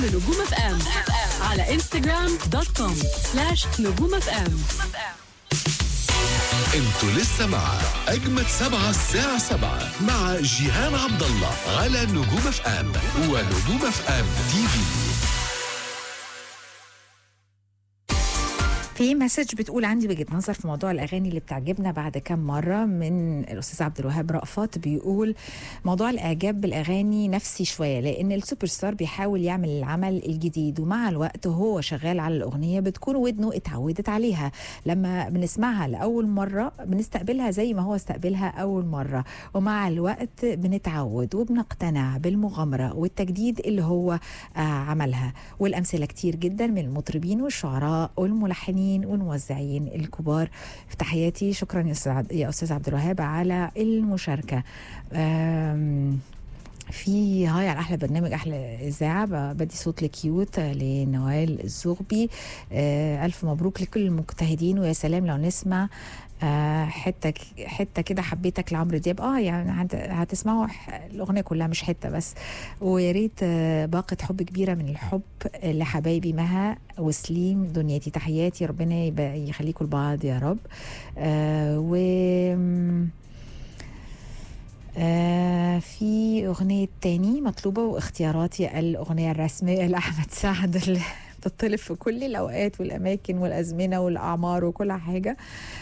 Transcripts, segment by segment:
نجوم اف ام على انستغرام دوت كوم سلاش نجوم اف ام انتوا لسه مع اجمد سبعة الساعة سبعة مع جيهان عبد الله على نجوم اف ام ونجوم اف ام تي في في مسج بتقول عندي وجهه نظر في موضوع الاغاني اللي بتعجبنا بعد كام مره من الاستاذ عبد الوهاب رأفت بيقول موضوع الاعجاب بالاغاني نفسي شويه لان السوبر ستار بيحاول يعمل العمل الجديد ومع الوقت وهو شغال على الاغنيه بتكون ودنه اتعودت عليها لما بنسمعها لاول مره بنستقبلها زي ما هو استقبلها اول مره ومع الوقت بنتعود وبنقتنع بالمغامره والتجديد اللي هو آه عملها والامثله كتير جدا من المطربين والشعراء والملحنين والموزعين الكبار في تحياتي شكرا يا استاذ عبد- يا استاذ عبد الوهاب على المشاركه آم، في هاي على احلى برنامج احلى اذاعه ب- بدي صوت لكيوت لنوال الزغبي آه، الف مبروك لكل المجتهدين ويا سلام لو نسمع آه، حته ك- حته كده حبيتك لعمرو دياب اه يعني هت- هتسمعوا ح- الاغنيه كلها مش حته بس ويا ريت آه، باقه حب كبيره من الحب لحبايبي مها وسليم دنيتي تحياتي ربنا يبقى يخليكم لبعض يا رب آه و آه في أغنية تاني مطلوبة واختياراتي الأغنية الرسمية لأحمد سعد اللي بتطلب في كل الأوقات والأماكن والأزمنة والأعمار وكل حاجة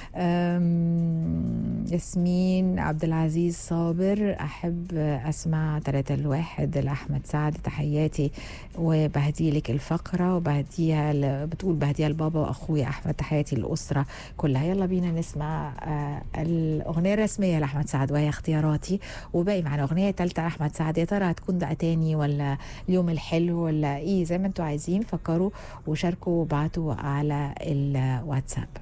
آم، ياسمين عبد العزيز صابر أحب أسمع تلاتة الواحد لأحمد سعد تحياتي وبهدي لك الفقرة وبهديها ل... بتقول بهديها لبابا وأخويا أحمد تحياتي للأسرة كلها يلا بينا نسمع آه الأغنية الرسمية لأحمد سعد وهي اختياراتي وباقي معنا أغنية تالتة لأحمد سعد يا ترى هتكون بقى تاني ولا اليوم الحلو ولا إيه زي ما انتوا عايزين فكروا وشاركوا وابعتوا على الواتساب